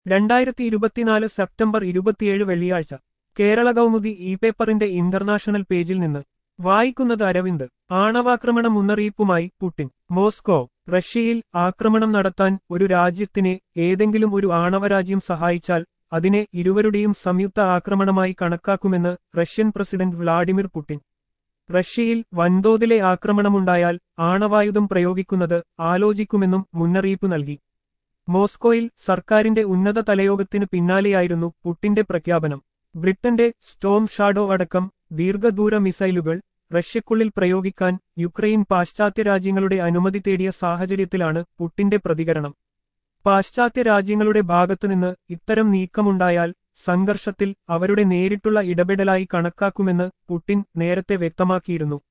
രണ്ടായിരത്തി ഇരുപത്തിനാല് സെപ്റ്റംബർ ഇരുപത്തിയേഴ് വെള്ളിയാഴ്ച കേരള കൗമുദി ഇ പേപ്പറിന്റെ ഇന്റർനാഷണൽ പേജിൽ നിന്ന് വായിക്കുന്നത് അരവിന്ദ് ആണവാക്രമണ മുന്നറിയിപ്പുമായി പുടിൻ മോസ്കോ റഷ്യയിൽ ആക്രമണം നടത്താൻ ഒരു രാജ്യത്തിനെ ഏതെങ്കിലും ഒരു ആണവരാജ്യം സഹായിച്ചാൽ അതിനെ ഇരുവരുടെയും സംയുക്ത ആക്രമണമായി കണക്കാക്കുമെന്ന് റഷ്യൻ പ്രസിഡന്റ് വ്ളാഡിമിർ പുടിൻ റഷ്യയിൽ വൻതോതിലെ ആക്രമണമുണ്ടായാൽ ആണവായുധം പ്രയോഗിക്കുന്നത് ആലോചിക്കുമെന്നും മുന്നറിയിപ്പ് നൽകി മോസ്കോയിൽ സർക്കാരിന്റെ ഉന്നത തലയോഗത്തിന് പിന്നാലെയായിരുന്നു പുട്ടിന്റെ പ്രഖ്യാപനം ബ്രിട്ടന്റെ സ്റ്റോം ഷാഡോ അടക്കം ദീർഘദൂര മിസൈലുകൾ റഷ്യക്കുള്ളിൽ പ്രയോഗിക്കാൻ യുക്രൈൻ പാശ്ചാത്യ രാജ്യങ്ങളുടെ അനുമതി തേടിയ സാഹചര്യത്തിലാണ് പുട്ടിന്റെ പ്രതികരണം പാശ്ചാത്യ രാജ്യങ്ങളുടെ ഭാഗത്തുനിന്ന് ഇത്തരം നീക്കമുണ്ടായാൽ സംഘർഷത്തിൽ അവരുടെ നേരിട്ടുള്ള ഇടപെടലായി കണക്കാക്കുമെന്ന് പുടിൻ നേരത്തെ വ്യക്തമാക്കിയിരുന്നു